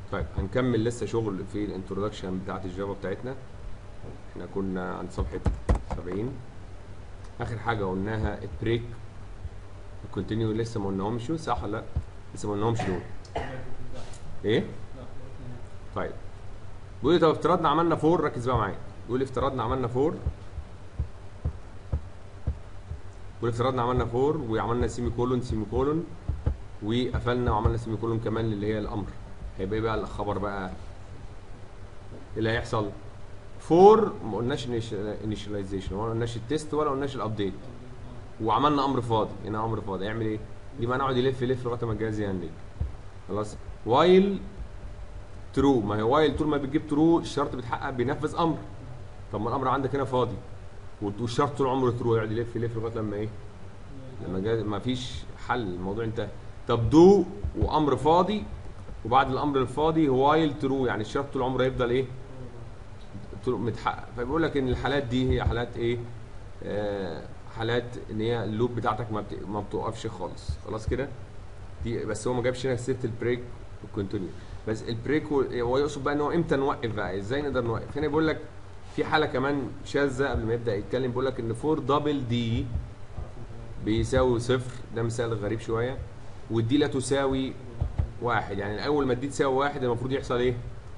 طيب هنكمل لسه شغل في الانترودكشن بتاعت الجافا بتاعتنا احنا كنا عند صفحه 70 اخر حاجه قلناها البريك الكونتينيو لسه ما قلناهمش صح ولا لا لسه ما قلناهمش دول ايه طيب بيقول لي طب افترضنا عملنا فور ركز بقى معايا بيقول لي افترضنا عملنا فور بيقول لي افترضنا عملنا فور وعملنا سيمي كولون سيمي كولون وقفلنا وعملنا سيمي كولون كمان اللي هي الامر هيبقى ايه بقى الخبر بقى ايه اللي هيحصل فور ما قلناش انيشاليزيشن ولا قلناش التيست ولا قلناش الابديت وعملنا امر فاضي هنا امر فاضي يعمل ايه دي بقى نقعد يلف يلف لغايه ما الجهاز يهنج خلاص وايل ترو ما هي وايل طول ما بتجيب ترو الشرط بيتحقق بينفذ امر طب ما الامر عندك هنا فاضي والشرط طول عمره ترو يقعد يلف يلف لغايه لما ايه لما جاز ما فيش حل الموضوع انتهى طب دو وامر فاضي وبعد الامر الفاضي وايل ترو يعني الشرط طول عمره يفضل ايه طول متحقق فبيقول لك ان الحالات دي هي حالات ايه آه حالات ان هي اللوب بتاعتك ما بت... ما بتوقفش خالص خلاص كده دي بس هو ما جابش هنا سيره البريك والكونتينيو بس البريك هو هو يقصد بقى ان هو امتى نوقف بقى ازاي نقدر نوقف هنا بيقول لك في حاله كمان شاذه قبل ما يبدا يتكلم بيقول لك ان فور دبل دي بيساوي صفر ده مثال غريب شويه والدي لا تساوي واحد يعني اول ما الدي تساوي واحد المفروض يحصل ايه؟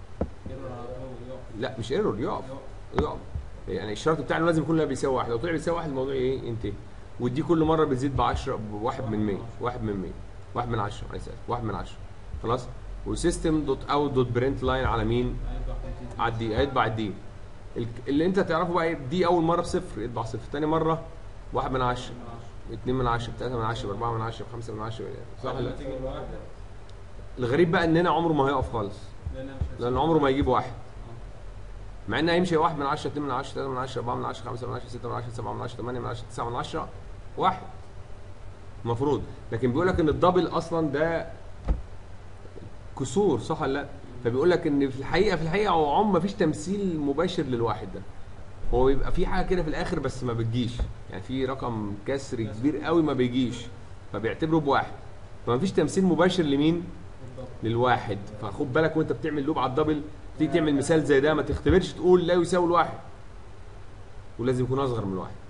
لا مش ايرور يقف يقف يعني الشرط بتاعنا لازم يكون بيساوي واحد لو طلع بيساوي واحد الموضوع ايه ينتهي ودي كل مره بتزيد ب 10 بواحد من 100 واحد من 100 واحد من 10 انا اسف واحد من 10 خلاص وسيستم دوت اوت دوت برنت لاين على مين؟ على الدي هيتبع الدي اللي انت تعرفه بقى دي اول مره بصفر يطبع صفر ثاني مره واحد من 10 2 من 10 3 من 10 4 من 10 5 من 10 صح ولا الغريب بقى ان هنا عمره ما هيقف خالص لان عمره ما يجيب واحد مع انه هيمشي 1 من 10 2 من 10 3 من 10 4 من 10 5 من 10 6 من 10 7 من 10 8 من 10 9 من 10 واحد المفروض لكن بيقول لك ان الدبل اصلا ده كسور صح ولا لا فبيقول لك ان في الحقيقه في الحقيقه هو عم ما فيش تمثيل مباشر للواحد ده هو بيبقى في حاجه كده في الاخر بس ما بتجيش يعني في رقم كسر كبير قوي ما بيجيش فبيعتبره بواحد فما فيش تمثيل مباشر لمين للواحد فخد بالك وانت بتعمل لوب على الدبل تيجي تعمل مثال زي ده ما تختبرش تقول لا يساوي الواحد ولازم يكون اصغر من الواحد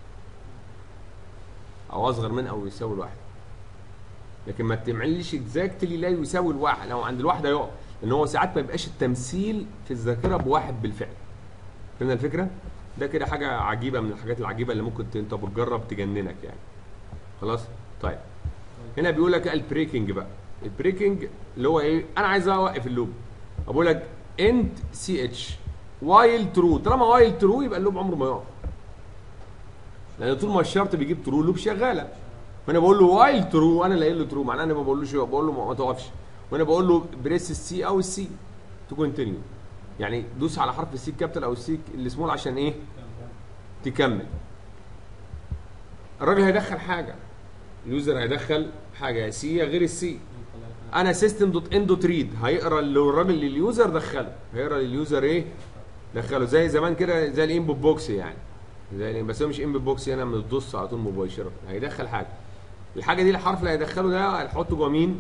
او اصغر من او يساوي الواحد لكن ما تعمليش اكزاكتلي لا يساوي الواحد لو عند الواحد هيقف لان هو ساعات ما يبقاش التمثيل في الذاكره بواحد بالفعل فهمنا الفكره ده كده حاجه عجيبه من الحاجات العجيبه اللي ممكن انت بتجرب تجننك يعني خلاص طيب هنا بيقول لك البريكنج بقى البريكنج اللي هو ايه انا عايز اوقف اللوب بقول لك انت سي اتش وايل ترو طالما وايل ترو يبقى اللوب عمره ما يقف لان طول ما الشرط بيجيب ترو اللوب شغاله فانا بقول له وايل ترو انا اللي قايل له ترو معناه انا ما بقولوش بقول له ما توقفش وانا بقول له بريس السي او السي تو كونتينيو يعني دوس على حرف السي كابيتال او السي السمول عشان ايه تكمل الراجل هيدخل حاجه اليوزر هيدخل حاجه سي غير السي انا سيستم دوت ان دوت ريد هيقرا اللي الراجل لليوزر دخله هيقرا لليوزر ايه دخله زي زمان كده زي الانبوت بوكس يعني زي بس هو مش انبوت بوكس هنا من الدوس على طول مباشره هيدخل حاجه الحاجه دي الحرف اللي هيدخله ده هيحطه جوه مين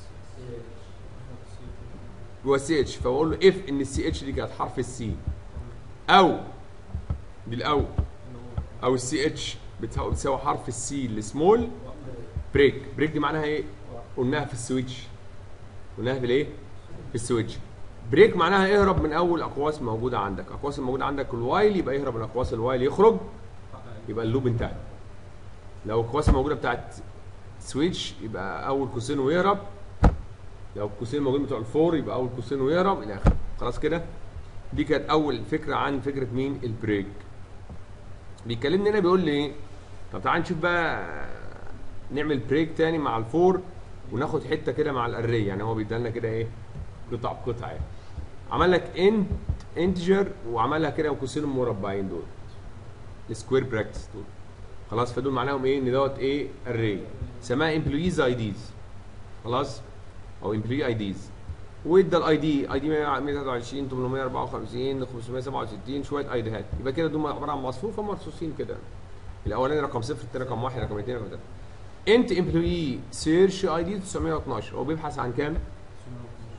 جوه السي اتش فبقول له اف ان السي اتش دي كانت حرف السي او دي الاول او السي اتش بتساوي حرف السي السمول بريك بريك دي معناها ايه قلناها في السويتش قلناها في الايه في السويتش بريك معناها اهرب من اول اقواس موجوده عندك اقواس الموجوده عندك الوايل يبقى يهرب من اقواس الوايل يخرج يبقى اللوب انتهى لو القواس الموجوده بتاعت سويتش يبقى اول قوسين ويهرب لو القوسين الموجودين بتوع الفور يبقى اول قوسين ويهرب الى اخره خلاص كده دي كانت اول فكره عن فكره مين البريك بيكلمني هنا بيقول لي ايه طب تعال نشوف بقى نعمل بريك تاني مع الفور وناخد حته كده مع الاري يعني هو بيدالنا كده ايه قطع بقطع يعني عمل لك انت انتجر وعملها كده قوسين مربعين دول السكوير براكتس دول خلاص فدول معناهم ايه ان دوت ايه اري سماها امبلويز اي ديز خلاص او امبلوي اي ديز وادى الاي دي اي دي 123 854 567 شويه اي ديهات يبقى كده دول عباره عن مصفوفه مرصوصين كده الاولاني رقم صفر الثاني رقم واحد رقم اثنين رقم ثلاثه انت امبلوي سيرش اي دي 912 هو بيبحث عن كام؟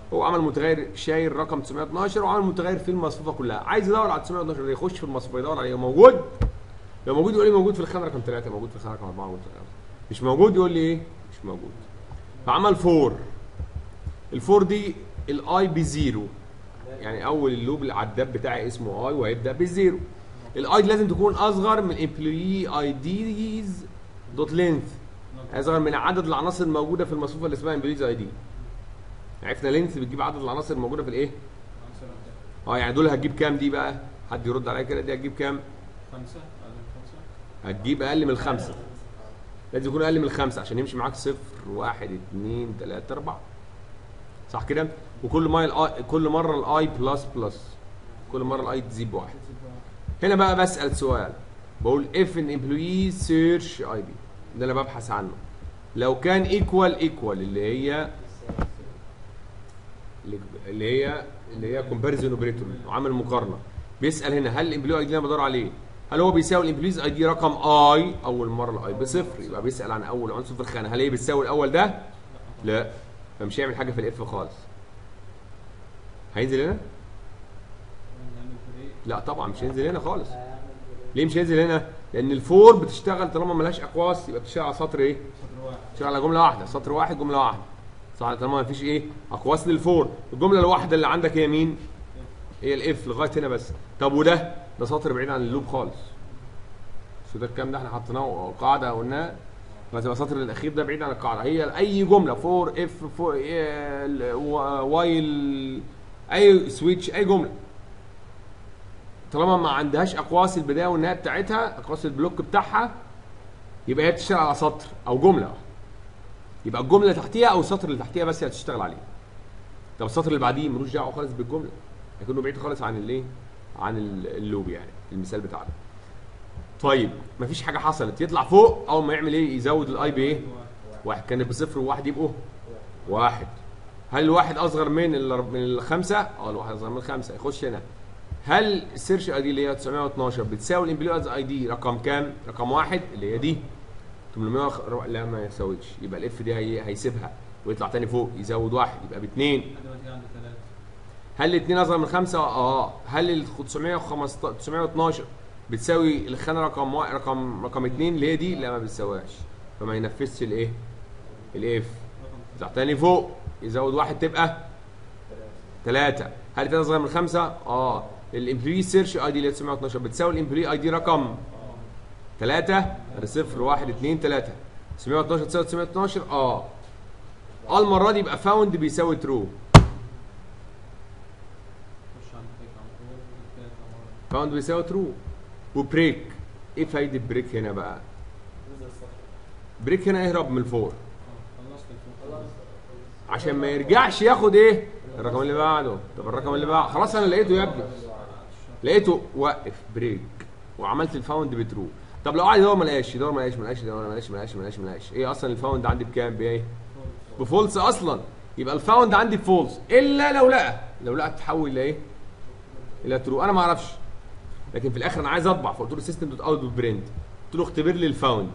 هو عمل متغير شايل رقم 912 وعمل متغير في المصفوفه كلها عايز يدور على 912 ده يخش في المصفوفه يدور عليه موجود لو موجود يقول لي موجود في الخانه رقم 3 موجود في الخانه رقم 4 موجود في الخانة. مش موجود يقول لي ايه مش موجود فعمل 4 الفور دي الاي بزيرو يعني اول اللوب العداد بتاعي اسمه اي وهيبدا بالزيرو الاي لازم تكون اصغر من امبلوي اي ديز دوت لينث اصغر من عدد العناصر الموجوده في المصفوفه اللي اسمها امبلويز اي دي عرفنا لينث بتجيب عدد العناصر الموجوده في الايه اه يعني دول هتجيب كام دي بقى حد يرد عليا كده دي هتجيب كام خمسة أقل من خمسة هتجيب اقل من الخمسه لازم يكون اقل من الخمسه عشان يمشي معاك صفر واحد اثنين ثلاثه اربعه صح كده وكل ما الآي كل مره الاي بلس بلس كل مره الاي تزيد بواحد هنا بقى بسال سؤال بقول اف ان امبلوي سيرش اي دي ده انا ببحث عنه لو كان ايكوال ايكوال اللي هي اللي هي اللي هي كومباريزون اوبريتور وعامل مقارنه بيسال هنا هل الامبلوي اي دي اللي انا بدور عليه هل هو بيساوي الامبلويز اي دي رقم اي اول مره الاي بصفر يبقى بيسال عن اول عنصر في الخانه هل هي بتساوي الاول ده لا فمش هيعمل حاجه في الاف خالص هينزل هنا نعمل بريك لا طبعا مش هينزل هنا خالص ليه مش هينزل هنا لان الفور بتشتغل طالما ملهاش اقواس يبقى بتشتغل على سطر ايه سطر واحد بتشتغل على جمله واحده سطر واحد جمله واحده صح طالما ما فيش ايه اقواس للفور الجمله الواحده اللي عندك هي مين هي الاف لغايه هنا بس طب وده ده سطر بعيد عن اللوب خالص شو ده الكلام ده احنا حطيناه قاعده قلناه بس يبقى السطر الاخير ده بعيد عن القاعده هي اي جمله فور اف فور وايل اي سويتش اي جمله طالما ما عندهاش اقواس البدايه والنهايه بتاعتها اقواس البلوك بتاعها يبقى هي بتشتغل على سطر او جمله واحدة. يبقى الجمله اللي تحتيها او السطر اللي تحتيها بس هي هتشتغل عليه طب السطر اللي بعديه ملوش دعوه خالص بالجمله هيكونوا بعيد خالص عن الايه عن ال- اللوب يعني المثال بتاعنا طيب مفيش حاجه حصلت يطلع فوق اول ما يعمل ايه يزود الاي بايه واحد كانت بصفر وواحد يبقوا واحد هل الواحد اصغر من ال- من الخمسه اه الواحد اصغر من الخمسه يخش هنا هل السيرش اي دي اللي هي 912 بتساوي الامبليوز اي دي رقم كام رقم واحد اللي هي دي 800 وخ- لا ما يساويش يبقى الاف دي هي هيسيبها ويطلع تاني فوق يزود واحد يبقى باثنين لحد ما تيجي عند ثلاثة هل الاثنين اصغر من خمسه؟ اه هل ال 915 912 بتساوي الخانه رقم واحد رقم رقم اثنين اللي هي دي؟ لا ما بتساويهاش فما ينفذش الايه؟ الاف رقم يطلع تاني فوق يزود واحد تبقى ثلاثة هل الاثنين اصغر من خمسه؟ اه الامبلوي سيرش اي دي اللي هي 912 بتساوي الامبلوي اي دي رقم ثلاثة ادي صفر واحد اثنين ثلاثة 912 تساوي 912 اه اه المرة دي يبقى فاوند بيساوي ترو خش عند بريك على طول الثلاثة مرة فاوند بيساوي ترو وبريك ايه فايدة بريك هنا بقى؟ بريك هنا يهرب من الفور اه خلصت الفوق عشان ما يرجعش ياخد ايه؟ الرقم اللي بعده طب الرقم اللي بعده خلاص انا لقيته يا ابني لقيته وقف بريك وعملت الفاوند بترو طب لو قعد يدور ما لقاش يدور ما لقاش ما لقاش يدور ما لقاش ما لقاش ما لقاش ما لقاش ايه اصلا الفاوند عندي بكام بايه؟ بفولس اصلا يبقى الفاوند عندي بفولس الا لو لقى لو لقى تتحول لايه؟ الى ترو انا ما اعرفش لكن في الاخر انا عايز اطبع فقلت له سيستم دوت اوت برنت قلت له اختبر لي الفاوند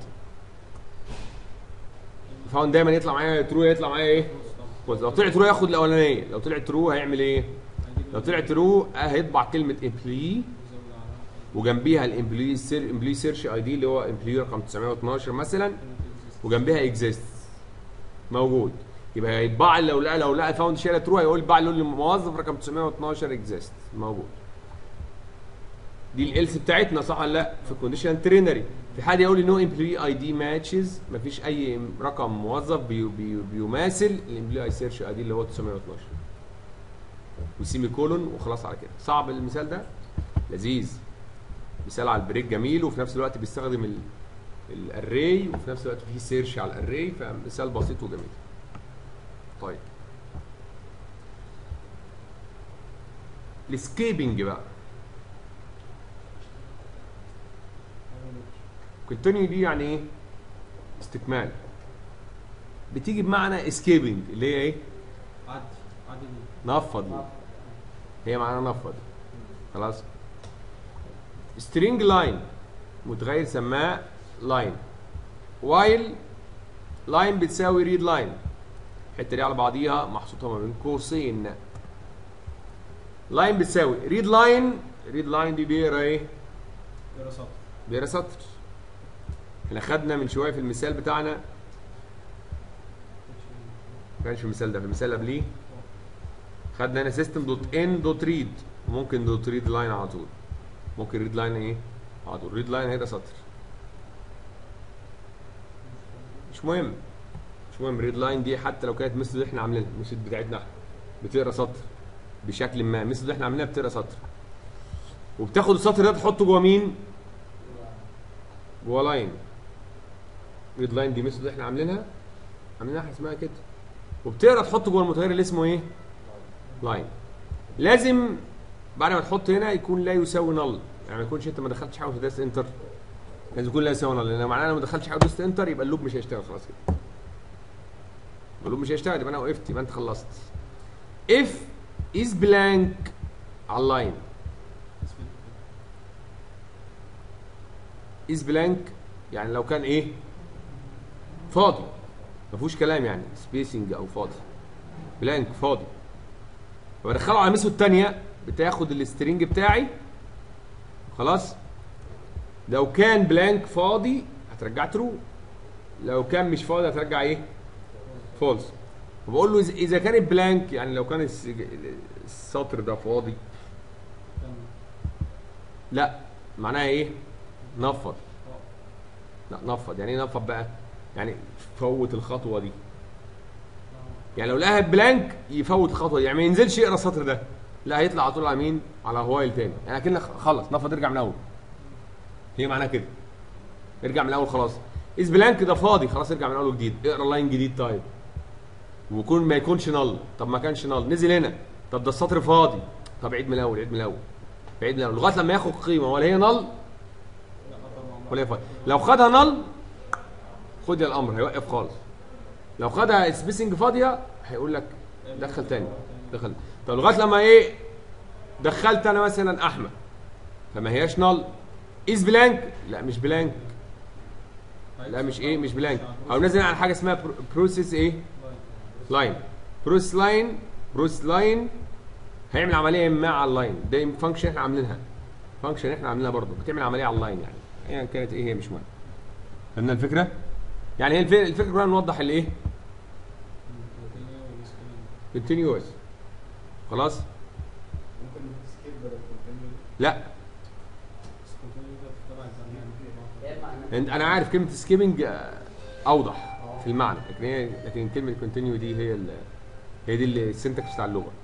الفاوند دايما يطلع معايا ترو يطلع معايا ايه؟ فولس لو طلع ترو ياخد الاولانيه لو طلع ترو هيعمل ايه؟ لو طلع ترو هيطبع كلمه امبلي وجنبيها الامبلوي سير امبلوي سيرش اي دي اللي هو امبلوي رقم 912 مثلا وجنبها اكزيست موجود يبقى هيطبع لي لو لقى لو لقى فاوند شير ترو هيقول باع له الموظف رقم 912 اكزيست موجود دي الالس بتاعتنا صح ولا لا في كونديشن ترينري في حد يقول لي نو امبلوي اي دي ماتشز مفيش اي رقم موظف بي بي بيماثل الامبلوي اي سيرش اي دي اللي هو 912 وسيمي كولون وخلاص على كده صعب المثال ده لذيذ مثال على البريك جميل وفي نفس الوقت بيستخدم ال الاري وفي نفس الوقت فيه سيرش على الاري فمثال بسيط وجميل طيب السكيبنج بقى كونتينيو دي يعني ايه استكمال بتيجي بمعنى اسكيبنج اللي هي ايه عدي عدي دي نفض دي. هي معناها نفض خلاص سترينج لاين متغير سماه لاين وايل لاين بتساوي ريد لاين الحته دي على بعضيها محطوطه ما بين قوسين لاين بتساوي ريد لاين ريد لاين دي بيقرا ايه يقرا سطر بيقرا سطر احنا خدنا من شويه في المثال بتاعنا ما كانش في المثال ده في المثال اللي قبليه خدنا هنا سيستم دوت ان دوت ريد ممكن دوت ريد لاين على طول ممكن ريد لاين ايه على طول ريد لاين هيبقى سطر مش مهم مش مهم ريد لاين دي حتى لو كانت مثل اللي احنا عاملينها مش بتاعتنا احنا بتقرا سطر بشكل ما مثل اللي احنا عاملينها بتقرا سطر وبتاخد السطر ده تحطه جوه مين؟ جوه لاين ريد لاين دي مثل اللي احنا عاملينها عاملينها احنا اسمها كده وبتقرا تحطه جوه المتغير اللي اسمه ايه؟ لاين لازم بعد ما تحط هنا يكون لا يساوي نل يعني ما يكونش انت ما دخلتش حاجه ودوست انتر لازم يكون لا يساوي نل لان معناه انا ما دخلتش حاجه ودوست انتر يبقى اللوب مش هيشتغل خلاص كده اللوب مش هيشتغل يبقى انا وقفت يبقى انت خلصت اف از بلانك على اللاين از بلانك يعني لو كان ايه فاضي ما فيهوش كلام يعني سبيسنج او فاضي بلانك فاضي فبدخله على ميثود الثانيه بتاخد السترينج بتاعي خلاص لو كان بلانك فاضي هترجع ترو لو كان مش فاضي هترجع ايه فولس فبقول له إذا- اذا كانت بلانك يعني لو كان الس- السطر ده فاضي لا معناها ايه نفض لا نفض يعني ايه نفض بقى يعني فوت الخطوه دي يعني لو لقاها بلانك يفوت الخطوه دي يعني ما ينزلش يقرا السطر ده لا هيطلع على طول على مين على هوايل تاني يعني كأنك خلص نفض ارجع من الاول هي معناها كده ارجع من الاول خلاص از بلانك ده فاضي خلاص ارجع من اول جديد اقرا لاين جديد طيب ويكون ما يكونش نل طب ما كانش نل نزل هنا طب ده السطر فاضي طب عيد من الاول عيد من الاول عيد من الاول لغايه لما ياخد قيمه ولا هي نل ولا هي فاضي لو خدها نل خد يا الامر هيوقف خالص لو خدها سبيسنج فاضيه هيقول لك دخل تاني دخل طب لغايه لما ايه دخلت انا مثلا احمد فما هياش نل از بلانك لا مش بلانك لا مش ايه مش بلانك او نازل على حاجه اسمها بروسيس ايه لاين بروسيس لاين بروسيس لاين هيعمل عمليه ما على اللاين ده فانكشن احنا عاملينها فانكشن احنا عاملينها برضه بتعمل عمليه على اللاين يعني ايا يعني كانت ايه هي مش مهم فهمنا الفكره يعني هي الف- الفكره كلها نوضح الايه كونتينيوس خلاص ممكن سكيب بدل كونتينيو لا انت انا عارف كلمه سكيبنج اوضح في المعنى لكن هي لكن كلمه كونتينيو دي هي ال هي دي اللي السنتكس بتاع اللغه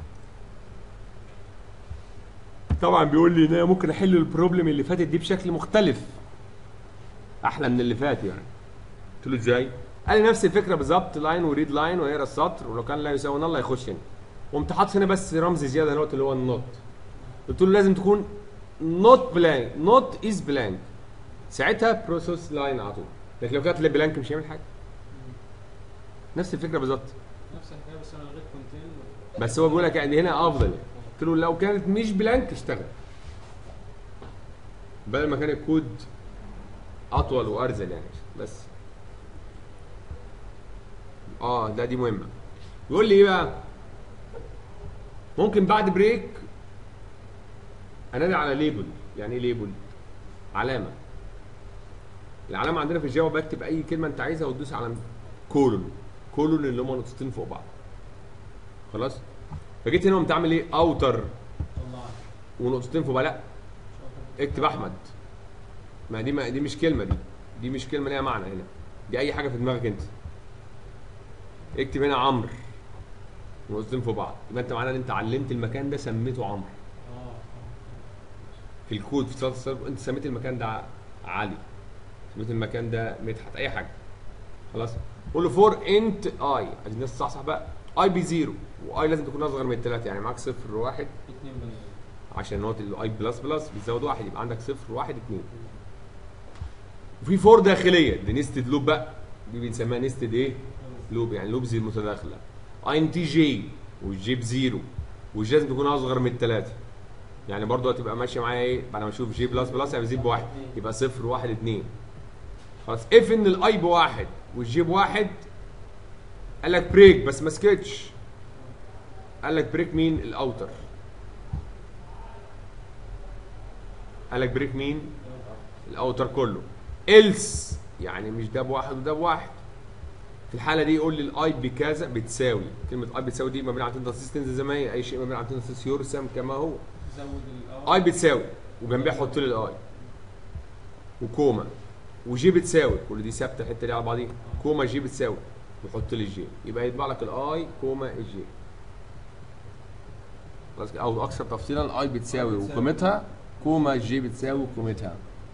طبعا بيقول لي ان انا ممكن احل البروبلم اللي فاتت دي بشكل مختلف احلى من اللي فات يعني قلت له ازاي قال لي نفس الفكره بالظبط لاين وريد لاين ويقرا السطر ولو كان لا يساوي نل هيخش هنا قمت حاطط هنا بس رمز زياده هنا اللي هو النوت قلت له لازم تكون نوت بلانك نوت از بلانك ساعتها بروسيس لاين على طول لكن لو كانت بلانك مش هيعمل حاجه نفس الفكره بالظبط نفس الحكايه بس انا لغيت كونتين بس هو بيقول لك يعني هنا افضل يعني. قلت له لو كانت مش بلانك اشتغل بدل ما كان الكود اطول وارزل يعني بس اه ده دي مهمه يقول لي ايه بقى ممكن بعد بريك انادي على ليبل يعني ايه ليبل علامه العلامه عندنا في الجافا بكتب اي كلمه انت عايزها وتدوس على كولون كولون اللي هم نقطتين فوق بعض خلاص فجيت هنا قمت عامل ايه اوتر طلعت ونقطتين فوق بعض لا اكتب احمد ما دي ما دي مش كلمه دي دي مش كلمه ليها معنى هنا دي اي حاجه في دماغك انت اكتب هنا عمرو ونقطتين فوق بعض يبقى انت معناه ان انت علمت المكان ده سميته عمرو اه في الكود في صلاه الصلاه انت سميت المكان ده علي سميت المكان ده مدحت اي حاجه خلاص قول له فور انت اي عايزين الناس صح صح بقى اي بي زيرو واي لازم تكون اصغر من الثلاثه يعني معاك صفر واحد اتنين بنات عشان نوت الاي بلس بلس بتزود واحد يبقى عندك صفر واحد اتنين وفي فور داخليه دي نستد لوب بقى دي بنسميها نستد ايه؟ لوب يعني لوبز المتداخله اي ان تي جي والجي بزيرو والجي لازم تكون اصغر من الثلاثه يعني برضه هتبقى ماشيه معايا ايه بعد ما اشوف جي بلس بلس يعني بزيد بواحد يبقى صفر واحد اتنين خلاص اف ان الاي بواحد والجي بواحد قال لك بريك بس ما سكتش قال لك بريك مين الاوتر قال لك بريك مين الاوتر كله إلس يعني مش ده بواحد وده بواحد في الحاله دي يقول لي الاي بكذا بتساوي كلمه اي بتساوي دي ما بين عملتين تنصيص تنزل زي ما هي اي شيء ما بين عملتين تنصيص يرسم كما هو زود ال اي بتساوي وجنبها حط لي الاي وكوما وجي بتساوي كل دي ثابته الحته دي على بعضيها كوما جي بتساوي وحط لي الجي يبقى يطبع لك الاي كوما الجي خلاص كده؟ او اكثر تفصيلا الاي بتساوي وقيمتها كوما جي بتساوي وقيمتها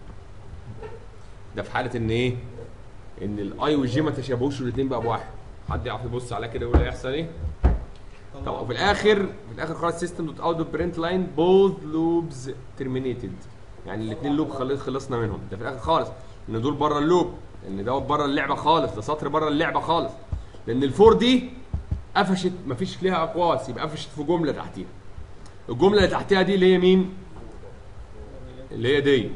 ده في حاله ان ايه ان الاي والجي ما تشابهوش والاثنين بقى بواحد حد يعرف يبص عليها كده يقول هيحصل ايه طب وفي الاخر في الاخر خلاص سيستم دوت اوت دوت برنت لاين بوث لوبز ترمينيتد يعني الاثنين لوب خلص خلصنا منهم ده في الاخر خالص ان دول بره اللوب ان دوت بره اللعبه خالص ده سطر بره اللعبه خالص لان الفور دي قفشت مفيش ليها اقواس يبقى قفشت في جمله تحتيها الجمله اللي تحتها دي اللي هي مين اللي هي دي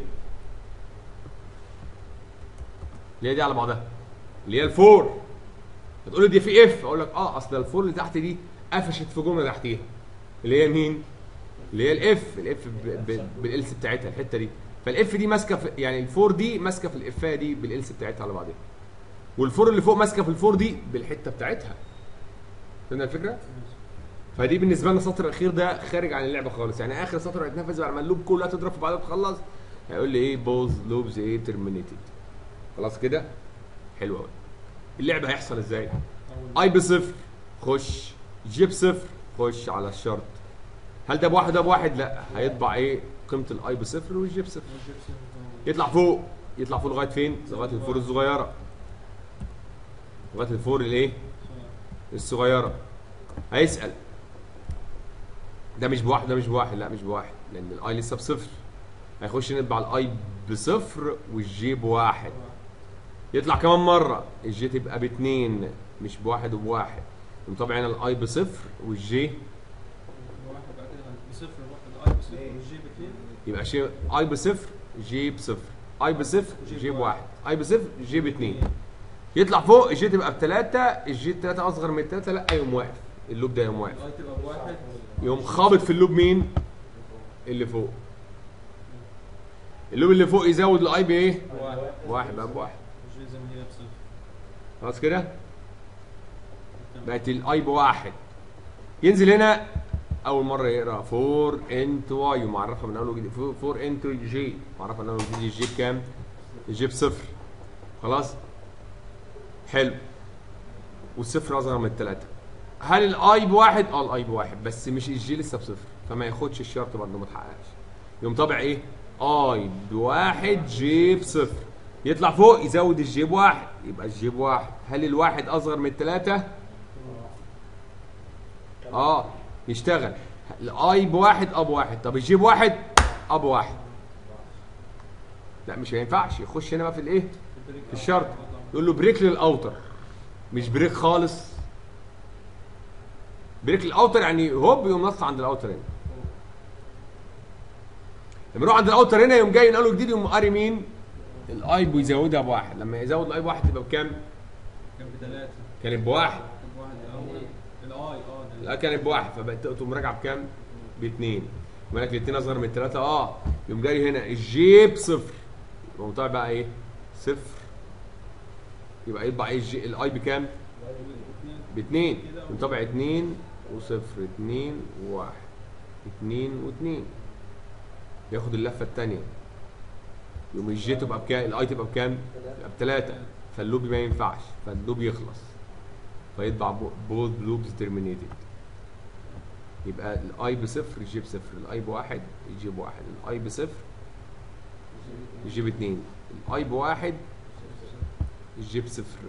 اللي هي دي على بعضها اللي هي الفور هتقول لي دي في اف اقول لك اه اصل الفور اللي تحت دي قفشت في جمله تحتيها اللي هي مين اللي هي الاف الاف بالالس بتاعتها الحته دي فالاف دي ماسكه في يعني الفور دي ماسكه في الافايه دي بالالس بتاعتها على بعضها والفور اللي فوق ماسكه في الفور دي بالحته بتاعتها فهمنا الفكره فدي بالنسبه لنا السطر الاخير ده خارج عن اللعبه خالص يعني اخر سطر هيتنفذ بعد ما اللوب كلها تضرب في بعضها تخلص هيقول لي ايه بوز لوبز ايه ترمينيتد خلاص كده حلو قوي اللعبه هيحصل ازاي اي بصفر خش جي بصفر خش على الشرط هل ده بواحد ده بواحد لا هيطبع ايه قيمه الاي بصفر والجي بصفر يطلع فوق يطلع فوق لغايه فين لغايه الفور الصغيره لغايه الفور الايه الصغيره هيسال ده مش بواحد ده مش بواحد لا مش بواحد لان الاي لسه بصفر هيخش نطبع الاي بصفر والجي بواحد يطلع كمان مره الجي تبقى باتنين مش بواحد وبواحد يقوم طبعا هنا الاي بصفر والجي واحد بعد كده بصفر واحد اي بصفر والجي باثنين يبقى شي اي بصفر جي بصفر اي بصفر جي بواحد اي بصفر جي باتنين يطلع فوق الجي تبقى بتلاته الجي التلاته اصغر من التلاته لا يقوم واقف اللوب ده يقوم واقف الاي تبقى بواحد يقوم خابط في اللوب مين اللي فوق اللوب اللي فوق يزود الاي بايه واحد واحد بقى بواحد والجي زي ما هي بصفر خلاص كده بقت الاي بواحد ينزل هنا اول مره يقرا 4 انت واي ومعرفها من اول وجديد 4 انت جي معرفها من اول وجديد الجي بكام الجي بصفر خلاص حلو والصفر اصغر من الثلاثه هل الاي بواحد اه الاي بواحد بس مش الجي لسه بصفر فما ياخدش الشرط برضه ما اتحققش يقوم طابع ايه اي بواحد جي بصفر يطلع فوق يزود الجي بواحد يبقى الجي بواحد هل الواحد اصغر من الثلاثه اه يشتغل الاي بواحد اه بواحد طب الجي بواحد اه بواحد لا مش هينفعش يخش هنا بقى في الايه في الشرط يقول له بريك للاوتر مش بريك خالص بريك للاوتر يعني هوب يقوم نص عند الاوتر هنا لما يروح عند الاوتر هنا يقوم جاي ينقله جديد يقوم قاري مين الاي بيزودها بواحد لما يزود الاي بواحد تبقى بكام كان بثلاثة كانت بواحد كان بواحد الاول الاي اه ده لا كانت بواحد فبقت تقوم راجعه بكام؟ باثنين يبقى لك الاثنين اصغر من الثلاثه اه يقوم جاي هنا الجي بصفر يقوم طالع بقى ايه؟ صفر يبقى يطبع ايه الجي الاي بكام؟ اثنين باثنين يقوم طابع اثنين وصفر اثنين وواحد اثنين واثنين ياخد اللفه الثانيه يقوم الجي تبقى بكام؟ الاي تبقى بكام؟ تبقى بثلاثه فاللوب ما ينفعش فاللوب يخلص فيطبع بوث لوبز ترمينيتد يبقى الاي بصفر الجي بصفر الاي بواحد الجي بواحد الاي بصفر الجي باتنين الاي بواحد الجي بصفر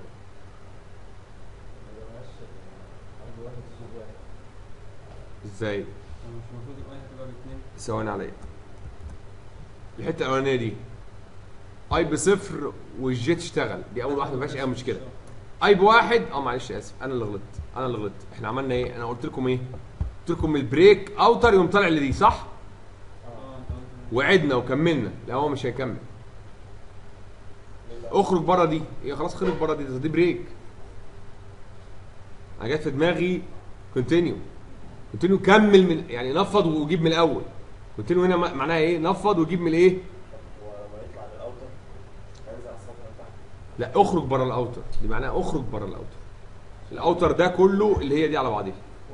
ازاي؟ هو مش المفروض الاي هتبقى باثنين ثواني عليا الحته الاولانيه دي اي بصفر والجي تشتغل دي اول واحده ما فيهاش اي مشكله اي بواحد اه معلش اسف انا اللي غلطت انا اللي غلطت احنا عملنا ايه انا قلت لكم ايه قلت لكم البريك اوتر يقوم طالع لدي صح اه انت قلت وعدنا وكملنا لا هو مش هيكمل اخرج بره دي هي خلاص خرج بره دي ده دي بريك انا جت في دماغي كونتينيو كونتينيو كمل من يعني نفض وجيب من الاول كونتينيو هنا م- معناها ايه نفض وجيب من الايه ولما يطلع للاوتر هينزل على السطح اللي تحت لا اخرج بره الاوتر دي معناها اخرج بره الاوتر الاوتر ده كله اللي هي دي على بعضها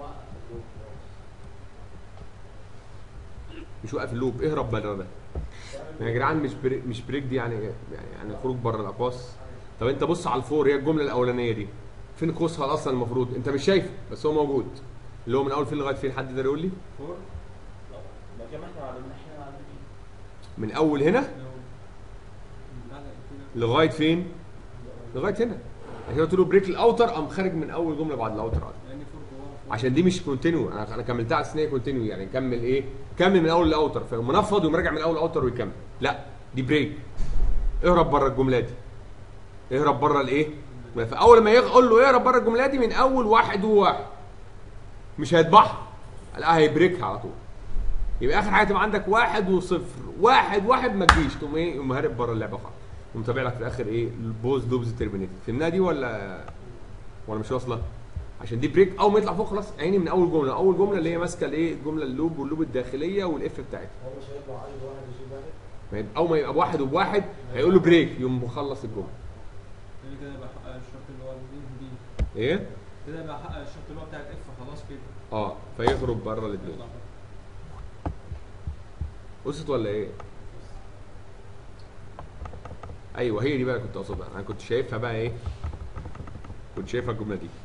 مش واقف اللوب اهرب بره ده يا جدعان مش بريك مش بريك دي يعني يعني يعني خروج بره الاقواس طب انت بص على الفور هي الجمله الاولانيه دي فين قوسها اصلا المفروض انت مش شايفه بس هو موجود اللي هو من اول فين لغايه فين حد يقدر يقول لي فور ما كان احنا علمنا احنا علمنا من اول هنا لو لا لا كده. لغايه فين لغايه هنا عشان قلت له بريك الاوتر قام خارج من اول جمله بعد الاوتر على طول. لان فور جواه فور. عشان دي مش كونتينيو انا انا كملتها على سنيه كونتينيو يعني كمل ايه كمل من اول لاوتر فمنفض ويقوم راجع من اول لاوتر ويكمل لا دي بريك اهرب بره الجمله دي اهرب بره الايه فاول ما يقول له اهرب بره الجمله دي من اول واحد وواحد مش هيطبعها لا هيبريكها على طول يبقى اخر حاجه تبقى عندك واحد وصفر واحد واحد ما تجيش تقوم ايه يقوم هارب بره اللعبه خالص يقوم طابع لك في الاخر ايه البوز دوبز ترمينيت فهمناها دي ولا ولا مش واصله عشان دي بريك اول ما يطلع فوق خلاص عيني من اول جمله اول جمله اللي هي ماسكه الايه الجمله اللوب واللوب الداخليه والاف بتاعتها هو مش هيطلع عدد واحد يجيب واحد ما يبقى- اول ما يبقى بواحد وبواحد هيقول له بريك يقوم مخلص الجمله يعني كده يبقى حقق الشرط اللي هو دي دي ايه كده يبقى حقق الشرط اللي هو بتاع الاف خلاص كده اه فيخرج بره الاثنين يطلع بره. وصلت ولا ايه ايوه هي دي بقى اللي كنت اقصدها انا كنت شايفها بقى ايه كنت شايفها الجمله دي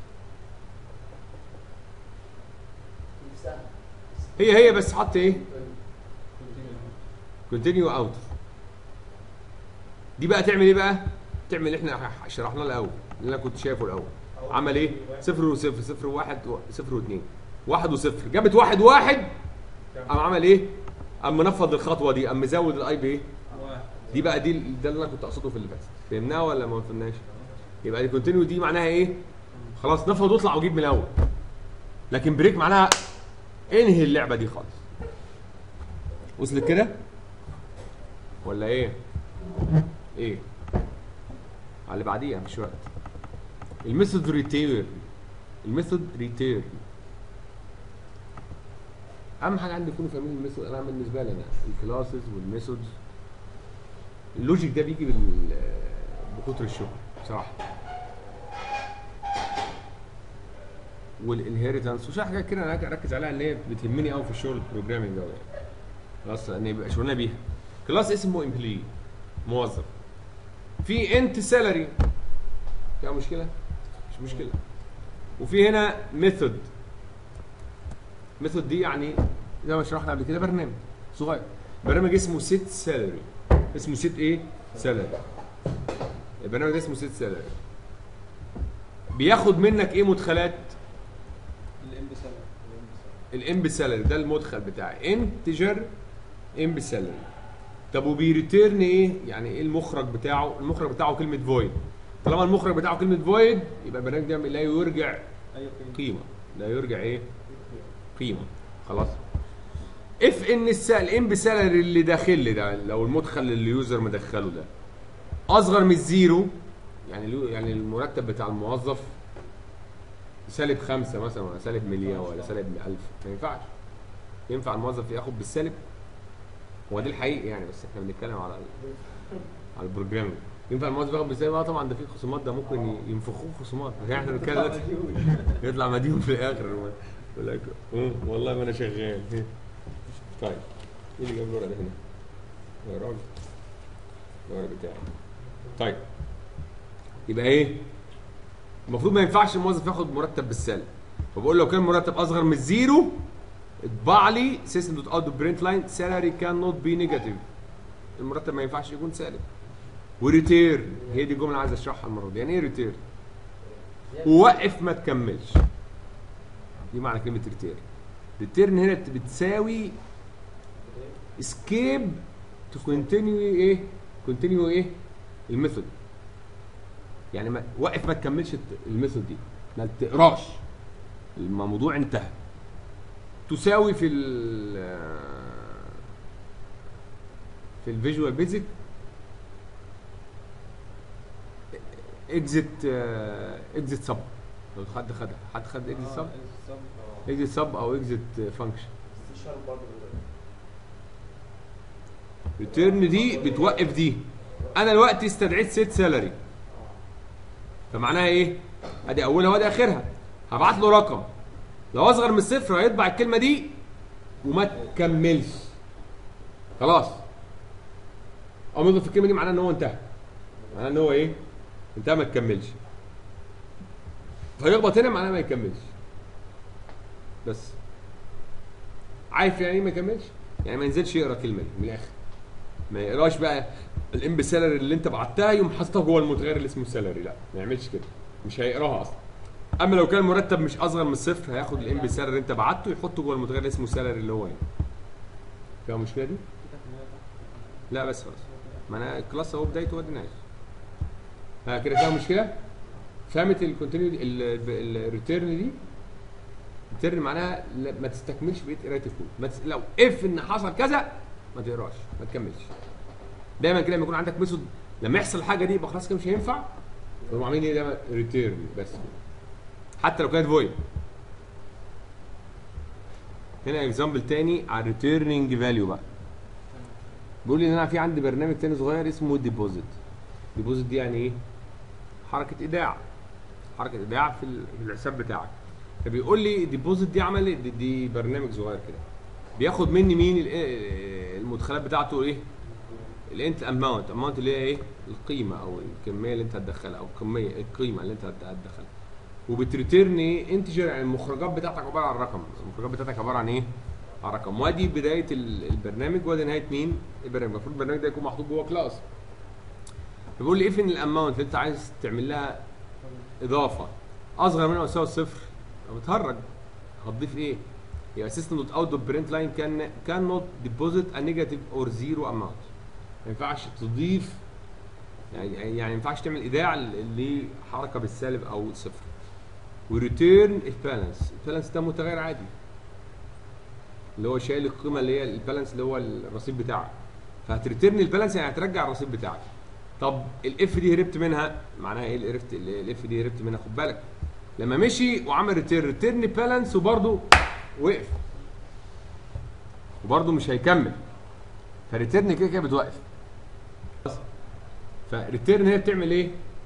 هي هي بس حط ايه Continue. كونتينيو اوت دي بقى تعمل ايه بقى تعمل اللي احنا شرحناه الاول اللي انا كنت شايفه الاول عمل ايه صفر وصفر صفر وواحد و- صفر واثنين واحد وصفر جابت واحد واحد قام عمل ايه قام منفض الخطوه دي قام مزود الاي بايه واحد دي بقى دي ده اللي انا كنت اقصده في اللي فات فهمناها ولا ما فهمناش يبقى الكونتينيو دي معناها ايه خلاص نفض واطلع وجيب من الاول لكن بريك معناها انهي اللعبه دي خالص وصلت كده ولا ايه ايه على اللي بعديها مش وقت الميثود ريتير الميثود ريتير اهم حاجه عندي يكونوا فاهمين الميثود انا بالنسبه لي انا الكلاسز والميثودز اللوجيك ده بيجي بال بكتر الشغل بصراحه والانهيرتنس وشويه حاجات كده انا اركز عليها ان هي بتهمني قوي في الشغل البروجرامنج قوي يعني خلاص ان يبقى شغلنا بيها كلاس اسمه امبلي موظف في انت سالري فيها مشكله مش مشكله وفي هنا ميثود ميثود دي يعني زي ما شرحنا قبل كده برنامج صغير برنامج اسمه سيت سالري اسمه سيت ايه سالري البرنامج ده اسمه سيت سالري بياخد منك ايه مدخلات الام بسبب الام سالري ده المدخل بتاعي انتجر ام سالري طب وبيريتيرن ايه يعني ايه المخرج بتاعه المخرج بتاعه كلمه فويد طالما المخرج بتاعه كلمه فويد يبقى البرنامج ده لا يرجع اي قيمه قيمه لا يرجع ايه قيمه خلاص اف ان السال الام سالري اللي داخل لي ده لو المدخل اللي اليوزر مدخله ده اصغر من الزيرو يعني اليو- يعني المرتب بتاع الموظف سالب خمسة مثلا ولا سالب مليون ولا سالب ألف ما ينفعش ينفع الموظف ياخد بالسالب هو ده الحقيقي يعني بس احنا بنتكلم على ال- على البروجرامينج ينفع الموظف ياخد بالسالب اه طبعا ده في خصومات ده ممكن ي- ينفخوه خصومات لكن احنا بنتكلم دلوقتي يطلع مديون في الاخر يقول لك "أوه، والله ما انا شغال طيب ايه اللي جاب الورق ده هنا؟ يا راجل الورق بتاعي طيب يبقى ايه؟ المفروض ما ينفعش الموظف ياخد مرتب بالسالب فبقول لو كان مرتب اصغر من الزيرو اطبع لي سيستم دوت اوت برنت لاين سالري كان نوت بي نيجاتيف المرتب ما ينفعش يكون سالب وريتير هي دي الجمله اللي عايز اشرحها المره دي يعني ايه ريتير؟ ووقف ما تكملش دي معنى كلمه ريتير ريتيرن هنا بت- بتساوي اسكيب تو كونتينيو ايه كونتينيو ايه الميثود يعني ما وقف ما تكملش الت- الميثود دي ما تقراش الموضوع انتهى تساوي في ال في الفيجوال بيزك اكزيت اكزيت سب لو حد خدها حد خد اكزيت سب السب اكزيت سب او اكزيت فانكشن سي شارب برضه ريتيرن دي بتوقف دي انا دلوقتي استدعيت سيت سالري فمعناها ايه ادي اولها وادي اخرها هبعت له رقم لو اصغر من الصفر هيطبع الكلمه دي وما تكملش خلاص او يضرب في الكلمه دي معناه ان هو انتهى معناه ان هو ايه انتهى ما تكملش فيخبط هنا معناه ما يكملش بس عارف يعني ايه ما يكملش يعني ما ينزلش يقرا الكلمه دي من الاخر ما يقراش بقى الام سالري اللي انت بعتها يقوم حاططها جوه المتغير اللي اسمه سالري لا ما يعملش كده مش هيقراها اصلا اما لو كان المرتب مش اصغر من الصفر هياخد الام سالري اللي انت بعته يحطه جوه المتغير اللي اسمه سالري اللي هو هنا فيها مشكله دي؟ لا بس خلاص ما انا الكلاس اهو بدايته وادي نهايته ها كده فيها مشكله؟ فهمت الكونتينيو الريتيرن دي؟ الريتيرن معناها لا- ما تستكملش بقيه قرايه الكود ما تس... لو اف ان حصل كذا ما تقراش ما تكملش دايما كده لما يكون عندك ميثود لما يحصل الحاجه دي يبقى خلاص كده مش هينفع يقوموا عاملين ايه دايما ريتيرن بس حتى لو كانت فويد هنا اكزامبل تاني على الريتيرنينج فاليو بقى بيقول لي ان انا في عندي برنامج تاني صغير اسمه ديبوزيت ديبوزيت دي يعني ايه حركه ايداع حركه ايداع في ال- في الحساب بتاعك فبيقول لي ديبوزيت دي عمل إيه؟ دي, دي برنامج صغير كده بياخد مني مين ال- إيه المدخلات بتاعته ايه الانت اماونت اماونت اللي هي ايه القيمه او الكميه اللي انت هتدخلها او الكميه القيمه اللي انت هت- هتدخلها وبتريتيرن ايه انتجر يعني المخرجات بتاعتك عباره عن رقم المخرجات بتاعتك عباره عن ايه عن رقم وادي بدايه ال- البرنامج وادي نهايه مين البرنامج المفروض البرنامج ده يكون محطوط جوه كلاس بيقول لي ايه فين الاماونت اللي انت عايز تعمل لها اضافه اصغر منها او يساوي الصفر بتهرج هتضيف ايه يبقى سيستم دوت اوت دوت برنت لاين كان كان نوت ديبوزيت ا نيجاتيف اور زيرو اماونت ما ينفعش تضيف يعني يعني ما ينفعش تعمل ايداع ل- لحركه بالسالب او صفر وريتيرن البالانس البالانس ده متغير عادي اللي هو شايل القيمه اللي هي البالانس اللي هو الرصيد بتاعك فهتريتيرن البالانس يعني هترجع الرصيد بتاعك طب الاف دي هربت منها معناها ايه الاف الاف دي هربت منها خد بالك لما مشي وعمل ريتيرن ريتيرن بالانس وبرده وقف وبرده مش هيكمل فريتيرن كده كده بتوقف فريتيرن هي بتعمل ايه؟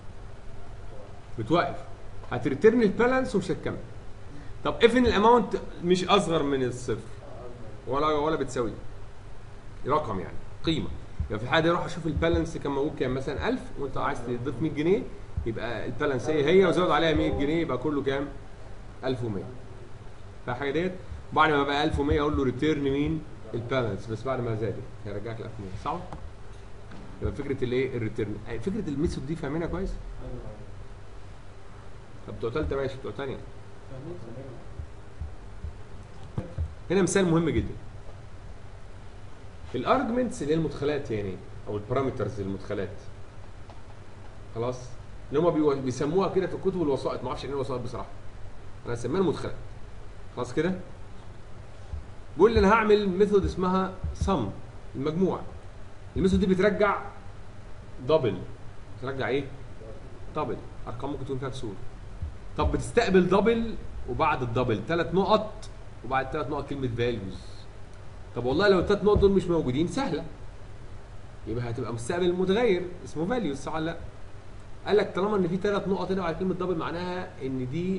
بتوقف هتريتيرن البالانس ومش هتكمل طب افن الاماونت مش اصغر من الصفر ولا ولا بتساوي رقم يعني قيمه يبقى في الحاله دي اروح اشوف البالانس كان موجود كام مثلا 1000 وانت عايز تضيف 100 جنيه يبقى البالانس هي هي وزود عليها 100 جنيه يبقى كله كام 1100 فالحاجه ديت بعد ما بقى 1100 اقول له ريتيرن مين البالانس بس بعد ما زادت هيرجعك ل 1100 صح يبقى فكره الايه الريتيرن فكره الميثود دي فاهمينها كويس طب بتوع ثالثه ماشي بتوع ثانيه هنا مثال مهم جدا الارجمنتس اللي هي المدخلات يعني او البارامترز المدخلات خلاص اللي هم بيو- بيسموها كده في كتب الوسائط ما اعرفش يعني ايه وسائط بصراحه انا اسميها المدخلات خلاص كده بيقول لي انا هعمل ميثود اسمها سم المجموع الميثود دي بترجع دبل بترجع ايه دبل ارقام ممكن تكون فيها كسور طب بتستقبل دبل وبعد الدبل ثلاث نقط وبعد ثلاث نقط كلمه فاليوز طب والله لو الثلاث نقط دول مش موجودين سهله يبقى هتبقى مستقبل المتغير اسمه فاليوز صح ولا لا قال لك طالما ان في ثلاث نقط هنا بعد كلمه دبل معناها ان دي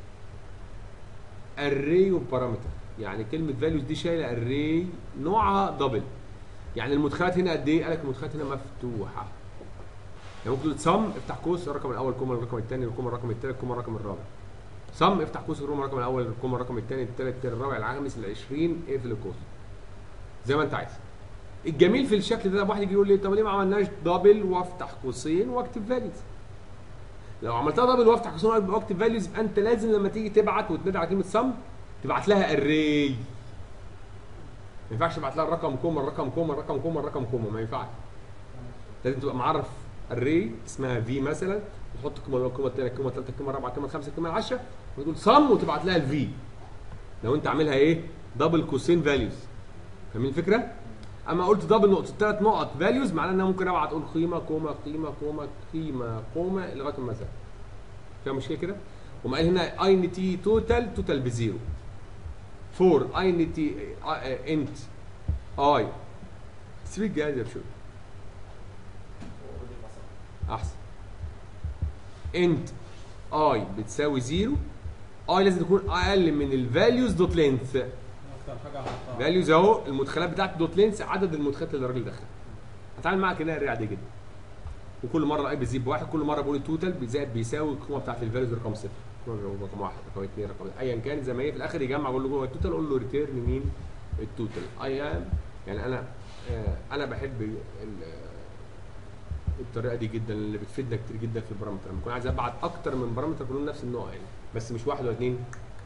اري وبارامتر يعني كلمه فاليوز دي شايله اري نوعها دبل يعني المدخلات هنا قد ايه قال لك المدخلات هنا مفتوحه يعني ممكن تصم افتح قوس الرقم الاول كوما الرقم الثاني الكوما الرقم الثالث كوما الرقم الرابع صم افتح قوس الروم الرقم الاول الكوما الرقم الثاني الثالث الرابع الخامس العشرين اقفل القوس زي ما انت عايز الجميل في الشكل ده واحد يجي يقول لي طب ليه ما عملناش دبل وافتح قوسين واكتب فاليوز لو عملتها دبل وافتح قوسين واكتب فاليوز يبقى انت لازم لما تيجي تبعت وتنادي على كلمه سم تبعت لها اري ما ينفعش تبعت لها الرقم كوما الرقم كوما الرقم كوما الرقم كوما ما ينفعش لازم تبقى معرف اري اسمها في مثلا وتحط الكوما الاولى الكوما الثانيه الكوما الثالثه الكوما الرابعه الكوما الخامسه الكوما العاشره وتقول صم وتبعت لها الفي لو انت عاملها ايه دبل قوسين فاليوز فاهمين الفكره اما قلت دبل نقطه ثلاث نقط فاليوز معناه ان انا ممكن ابعت اقول قيمه كوما قيمه كوما قيمه كوما لغايه ما ازهق فيها مشكله كده قوم قال هنا اي ان تي توتال توتال بزيرو فور اي ان تي انت اي سيب الجهاز يا بشوي اوريدي فصل احسن انت اي بتساوي زيرو اي لازم تكون اقل من الفاليوز دوت لينث اكتر حاجه عرفتها فاليوز اهو المدخلات بتاعت دوت لينث عدد المدخلات اللي الراجل دخلها هتعامل معاك كده عادي جدا وكل مره اي بتزيد بواحد كل مره بقول التوتال بيزائد بيساوي القيمه بتاعت الفاليوز رقم صفر رقم واحد رقم اثنين رقم ايا كان زي ما هي في الاخر يجمع اقول له جوه التوتال اقول له ريتيرن مين التوتال اي ام يعني انا آه، انا بحب ال- ال- الطريقه دي جدا اللي بتفيدنا كتير جدا في البارامتر لما اكون عايز ابعت اكتر من بارامتر كلهم نفس النوع يعني بس مش واحد ولا اثنين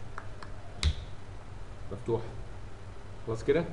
مفتوح خلاص كده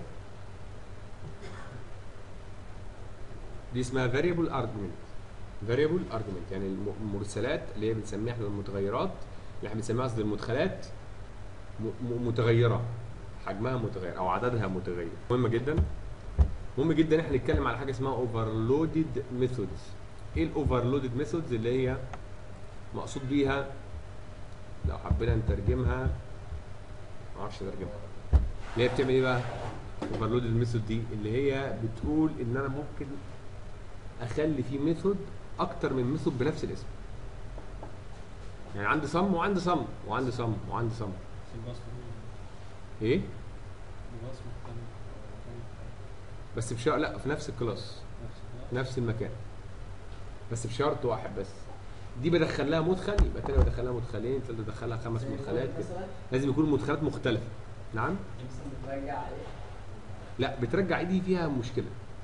دي اسمها variable argument variable argument يعني الم- المرسلات اللي هي بنسميها احنا المتغيرات اللي احنا بنسميها قصدي المدخلات م- م- متغيره حجمها متغير او عددها متغير مهمه جدا مهم جدا احنا نتكلم على حاجه اسمها overloaded methods ايه الاوفرلودد ميثودز اللي هي مقصود بيها لو حبينا نترجمها ما اعرفش اترجمها اللي هي بتعمل ايه بقى اوفرلودد ميثود دي اللي هي بتقول ان انا ممكن اخلي في ميثود اكتر من ميثود بنفس الاسم يعني عندي صم وعندي صم وعندي صم وعندي صم الباص ايه الباص مختلف بس بشرط لا في نفس الكلاس نفس في نفس المكان بس بشرط واحد بس دي بدخل لها مدخل يبقى تاني بدخل لها مدخلين تالت بدخل لها خمس مدخلات كده مثلا لازم يكون مدخلات مختلفه نعم مثلا بترجع عليه لا بترجع ايدي فيها مشكله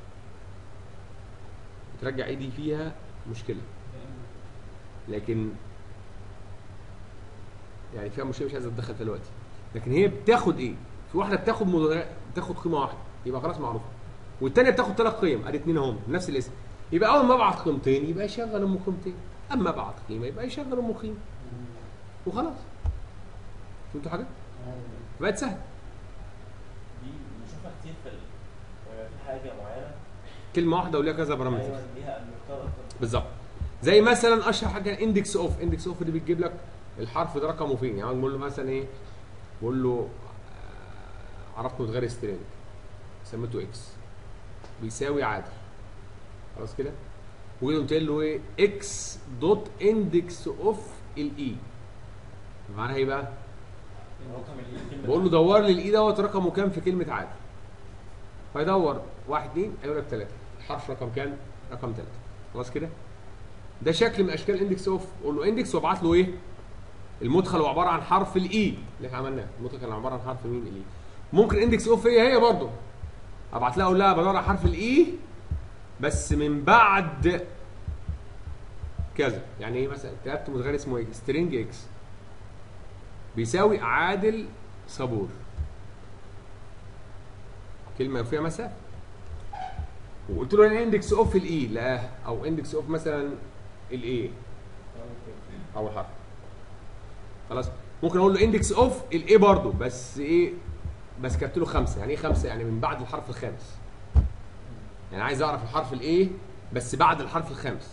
بترجع ايدي فيها مشكله لكن يعني فيها مشكله مش عايز اتدخل فيها دلوقتي لكن هي بتاخد ايه في واحده بتاخد مدغ... بتاخد قيمه واحده يبقى خلاص معروفه والثانيه بتاخد ثلاث قيم ادي اثنين اهم نفس الاسم يبقى اول ما ابعت قيمتين يبقى يشغل ام قيمتين اما ابعت قيمه يبقى يشغل ام قيمه وخلاص فهمتوا حاجه؟ بقت سهله دي بنشوفها كتير في ال- آه، في حاجه معينه كلمه واحده وليها كذا بارامتر ايوه ليها المختار اكتر بالظبط زي مثلا اشهر حاجه اندكس اوف اندكس اوف دي بتجيب لك الحرف ده رقمه فين يعني بقول له مثلا ايه بقول له آه، عرفت متغير سترينج سميته اكس بيساوي عادل خلاص كده وجيت قلت له ايه اكس دوت اندكس اوف الاي معناها ايه بقى رقم الكلمه بقول له دور لي الاي دوت رقمه كام في كلمه عادل فيدور واحد اثنين هيقول لك ثلاثه الحرف رقم كام؟ رقم ثلاثه خلاص كده؟ ده شكل من اشكال اندكس اوف قول له اندكس وابعت له ايه؟ المدخل هو عباره عن حرف الاي اللي احنا عملناه المدخل كان عباره عن حرف مين الاي ممكن اندكس اوف هي هي برضه ابعت لها اقول لها بدور على حرف الاي بس من بعد كذا يعني ايه مثلا كتبت متغير اسمه ايه سترينج اكس بيساوي عادل صبور كلمه فيها مسافه وقلت له اندكس اوف الاي لا او اندكس اوف مثلا الاي اول حرف خلاص ممكن اقول له اندكس اوف الاي برضه بس ايه بس كتبت له خمسه يعني ايه خمسه يعني من بعد الحرف الخامس يعني عايز اعرف الحرف الاي بس بعد الحرف الخامس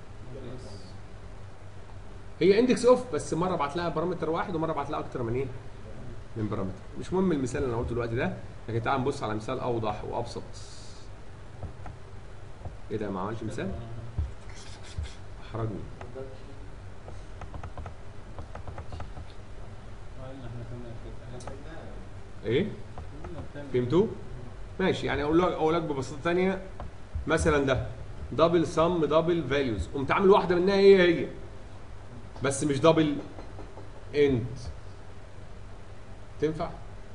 هي اندكس اوف بس مره ابعت لها بارامتر واحد ومره ابعت لها اكتر من ايه من بارامتر مش مهم المثال اللي انا قلته دلوقتي ده لكن تعال نبص على مثال اوضح وابسط ايه ده ما عملش مثال احرجني ايه فهمتوا ماشي يعني اقول لك اقول لك ببساطه ثانيه مثلا ده دبل سم دبل فاليوز قمت عامل واحده منها هي هي بس مش دبل انت تنفع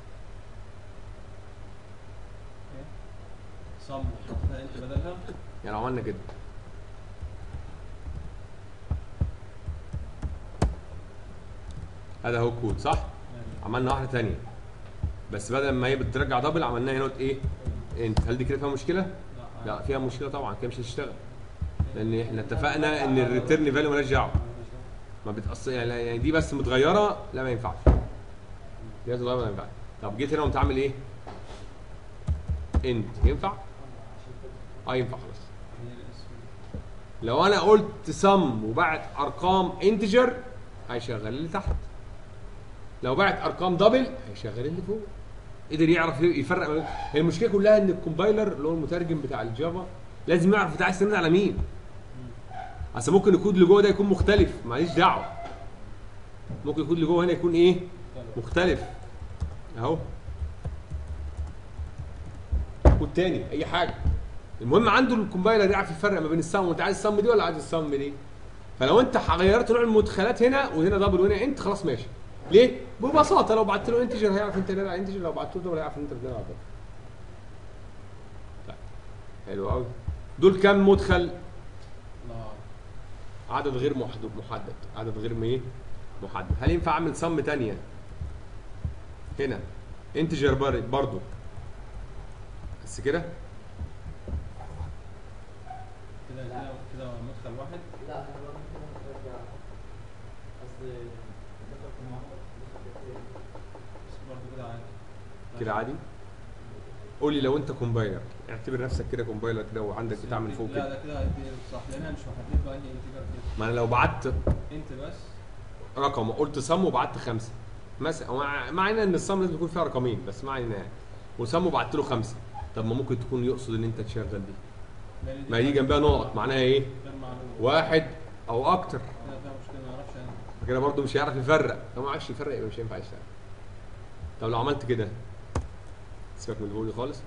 صم وحطها انت بدلها يعني لو عملنا كده هذا هو كود صح عملنا واحده ثانيه بس بدل ما هي بترجع دبل عملناها هنا ايه انت هل دي كده فيها مشكله لا فيها مشكله طبعا كده مش هتشتغل لان احنا اتفقنا ان الريتيرن فاليو مالهاش دعوه ما بتأثر يعني يعني دي بس متغيره لا ما ينفعش دي بس متغيره ما ينفعش طب جيت هنا وقمت عامل ايه انت ينفع اه ينفع خلاص لو انا قلت سم وبعت ارقام انتجر هيشغل اللي تحت لو بعت ارقام دبل هيشغل اللي فوق قدر يعرف يفرق ما بين- هي المشكله كلها ان الكومبايلر اللي هو المترجم بتاع الجافا لازم يعرف انت عايز ترد على مين اصل ممكن الكود اللي جوه ده يكون مختلف ماليش دعوه ممكن الكود اللي جوه هنا يكون ايه مختلف اهو كود تاني اي حاجه المهم عنده الكومبايلر يعرف يفرق ما بين السم وانت عايز السم دي ولا عايز السم دي فلو انت غيرت نوع المدخلات هنا وهنا دبل وهنا انت خلاص ماشي ليه؟ ببساطه لو بعت له انتجر هيعرف انت بتلعب انتجر لو بعت له دبل هيعرف ان انت بتلعب دبل طيب حلو قوي دول كام مدخل؟ الله عدد غير محدد محدد عدد غير ايه محدد هل ينفع اعمل صم تانية هنا انتجر برضو بس كده كده كده كده مدخل واحد لا احنا بقى ممكن نرجع قصدي ذكر في واحد بس برضه كده عادي كده عادي قول لي لو انت كومبايلر اعتبر نفسك كده كومبايلر كده وعندك بتاع من فوق لا كده ده كده هيدي صح لان انا مش محدد له انهي انتجر كده ما انا لو بعت انت بس رقم وقلت صم وبعت خمسه مثلا مع مع ان الصم لازم يكون فيها رقمين بس ما علينا يعني وصم وبعت له خمسه طب ما ممكن تكون يقصد ان انت تشغل دي لان ما دي جنبها نقط معناها ايه؟ غير معلوم واحد او اكتر كده فيها مشكله ما اعرفش انا كده برضه مش هيعرف يفرق لو ما عرفش يفرق يبقى مش هينفع يشتغل طب لو عملت كده سيبك من الجول خالص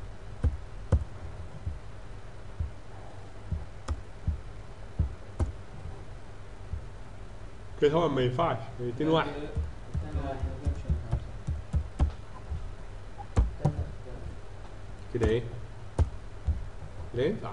كده طبعا ما ينفعش 200 واحد كده- الثاني كده- واحد كده مش هينفع. كده ايه؟ لا ينفع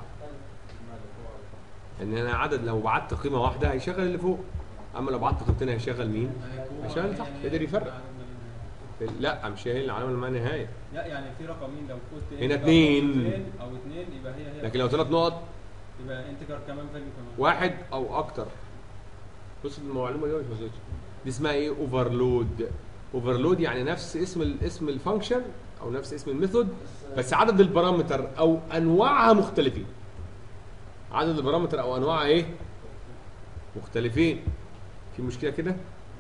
ان انا عدد لو بعت قيمه واحده هيشغل اللي فوق اما لو بعت قيمتين هيشغل مين؟ هيكون- عشان تحت، يعني قدر يفرق. يعني من- لا مش هي العلامه اللي ما نهايه لا يعني في رقمين لو كنت هنا انتجر اتنين. أو اتنين او اتنين يبقى هي هي لكن لو ثلاث نقط يبقى انتجر كمان فاليو كمان واحد او اكتر بص المعلومه دي مش وصلتش دي اسمها ايه اوفرلود اوفرلود يعني نفس اسم ال اسم الفانكشن او نفس اسم الميثود بس عدد البارامتر او انواعها مختلفين عدد البارامتر او انواعها ايه مختلفين في مشكله كده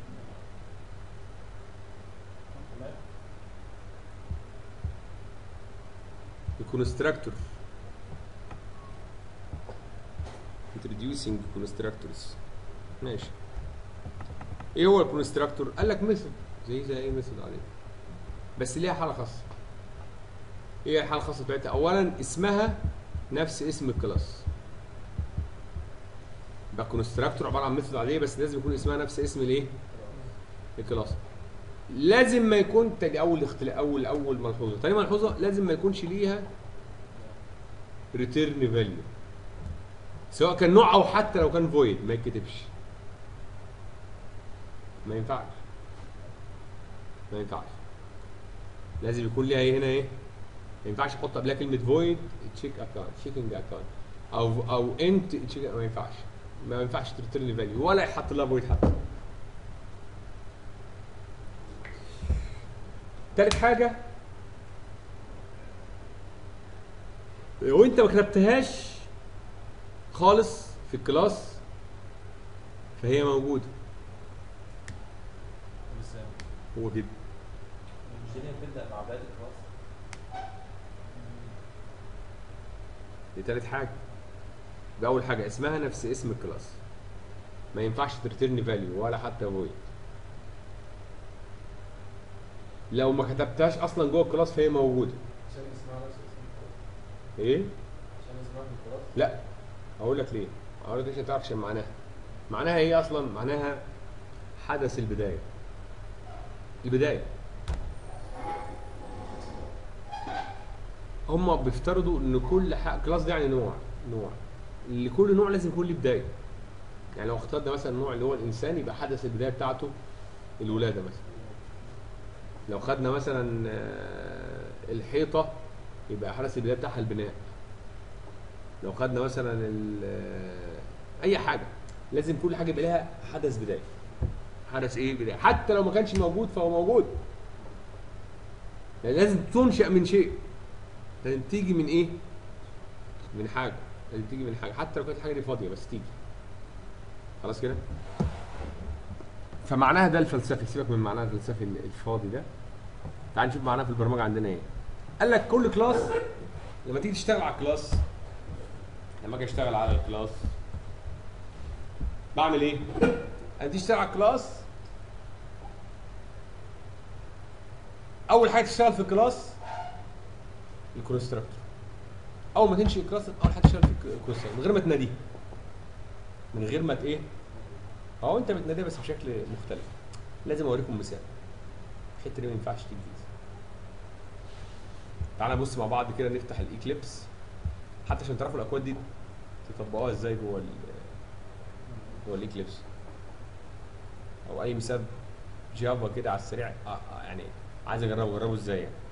الكونستراكتور introducing constructors ماشي ايه هو الكونستراكتور قال لك ميثود زي زي اي ميثود عليه بس ليها حاله خاصه ايه الحاله الخاصه بتاعتها اولا اسمها نفس اسم الكلاس يبقى كونستراكتور عباره عن ميثود عاديه بس لازم يكون اسمها نفس اسم الايه الكلاس لازم ما يكون تاني اول اختلاف اول اول ملحوظه تاني ملحوظه لازم ما يكونش ليها ريتيرن فاليو سواء كان نوع او حتى لو كان فويد ما يتكتبش ما ينفعش ما ينفعش لازم يكون ليها ايه هنا ايه ما ينفعش احط قبلها كلمه فويد تشيك اكونت تشيكنج اكونت او او انت تشيك ما ينفعش ما ينفعش تريتيرن فاليو ولا يحط لها فويد حتى تالت حاجه لو انت ما كتبتهاش خالص في الكلاس فهي موجوده ازاي؟ هو كده مش دي بتبدا مع بدايه الكلاس دي تالت حاجه ده اول حاجه اسمها نفس اسم الكلاس ما ينفعش ترترن فاليو ولا حتى فويد لو ما كتبتهاش اصلا جوه الكلاس فهي موجوده عشان اسمها نفس اسم الكلاس ايه عشان اسمها في الكلاس لا اقول لك ليه اقول لك عشان تعرف عشان معناها معناها ايه اصلا معناها حدث البدايه البدايه هم بيفترضوا ان كل حاجه كلاس ده يعني نوع نوع لكل نوع لازم يكون له بدايه يعني لو اخترنا مثلا النوع اللي هو الانسان يبقى حدث البدايه بتاعته الولاده مثلا لو خدنا مثلا آه، الحيطه يبقى حدث البدايه بتاعها البناء لو خدنا مثلا ال- اي حاجه لازم كل حاجه يبقى لها حدث بدايه حدث ايه بدايه حتى لو ما كانش موجود فهو موجود يعني لازم تنشا من شيء لازم تيجي من ايه من حاجه لازم تيجي من حاجه حتى لو كانت الحاجه دي فاضيه بس تيجي خلاص كده فمعناها ده الفلسفي سيبك من معناها الفلسفي الفاضي ده تعال نشوف معناها في البرمجه عندنا ايه قال لك كل كلاس لما تيجي تشتغل على الكلاس لما اجي اشتغل على الكلاس بعمل ايه؟ انا تيجي تشتغل على الكلاس اول حاجه تشتغل في الكلاس الكونستراكتور اول ما تنشئ الكلاس اول حاجه تشتغل في الكونستراكتور من غير ما تناديه من غير ما ت- ايه اهو انت بتناديه بس بشكل مختلف لازم اوريكم مثال الحته دي ما ينفعش تيجي كده. تعالى نبص مع بعض كده نفتح الايكليبس حتى عشان تعرفوا الاكواد دي تطبقوها ازاي جوه ال جوه الايكليبس او اي مثال جافا كده على السريع آه آه يعني عايز اجربه اجربه ازاي يعني